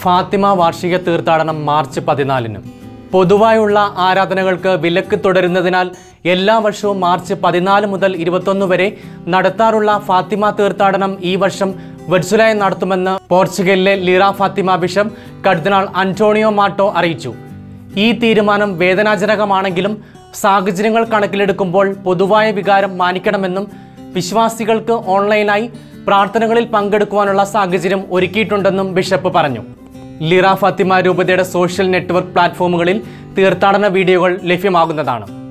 ഫാത്തിമ വാർഷിക തീർത്ഥാടനം മാർച്ച് പതിനാലിന് പൊതുവായുള്ള ആരാധനകൾക്ക് വിലക്ക് തുടരുന്നതിനാൽ എല്ലാ വർഷവും മാർച്ച് പതിനാല് മുതൽ ഇരുപത്തൊന്ന് വരെ നടത്താറുള്ള ഫാത്തിമ തീർത്ഥാടനം ഈ വർഷം വെർച്വലായി നടത്തുമെന്ന് പോർച്ചുഗലിലെ ലീറ ഫാത്തിമ ബിഷപ്പ് കർദിനാൾ അന്റോണിയോ മാട്ടോ അറിയിച്ചു ഈ തീരുമാനം വേദനാജനകമാണെങ്കിലും സാഹചര്യങ്ങൾ കണക്കിലെടുക്കുമ്പോൾ പൊതുവായ വികാരം മാനിക്കണമെന്നും വിശ്വാസികൾക്ക് ഓൺലൈനായി പ്രാർത്ഥനകളിൽ പങ്കെടുക്കുവാനുള്ള സാഹചര്യം ഒരുക്കിയിട്ടുണ്ടെന്നും ബിഷപ്പ് പറഞ്ഞു ലിറ ഫാത്തിമ രൂപതയുടെ സോഷ്യൽ നെറ്റ്വർക്ക് പ്ലാറ്റ്ഫോമുകളിൽ തീർത്ഥാടന വീഡിയോകൾ ലഭ്യമാകുന്നതാണ്